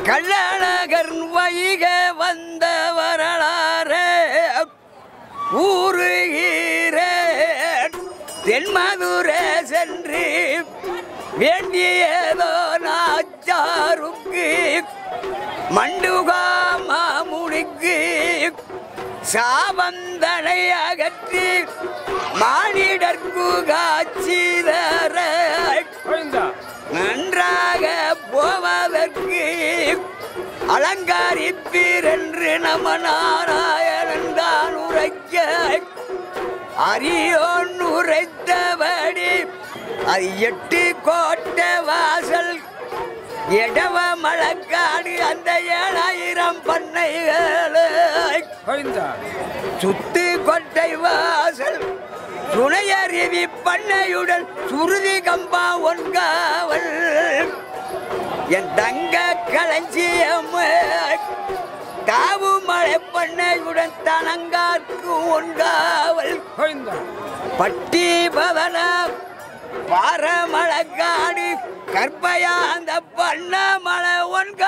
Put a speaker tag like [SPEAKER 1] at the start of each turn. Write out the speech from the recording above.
[SPEAKER 1] கள்ளழகர் வைக வந்த வரலாறு ஊருகிற தென்மதுரை சென்று வேண்டியதோ நாச்சாருக்கு மண்டுகா மாமுனிக்கு சாவந்தனை அகற்றி மானிடர்க்கு காட்சி தர நன்றாக போவதற்கு அலங்காரிப்பீர் என்று நம நாராயணன் தான் உரைக்க அரியோன் உரைத்தபடி அது எட்டு கோட்டை வாசல் எடவ மழக்காடு அந்த ஏழாயிரம் பண்ணைகளை சுத்து கொட்டை வாசல் துணையருவி பண்ணையுடன் சுருதி கம்பா ஒன்காவல் என் தங்க களஞ்சியம் தாவு மலை பண்ணையுடன் தனங்காற்கு ஒன்காவல் பட்டி பவனம் பாரமழக்காடு கற்பையா அந்த பண்ண மலை ஒன்கா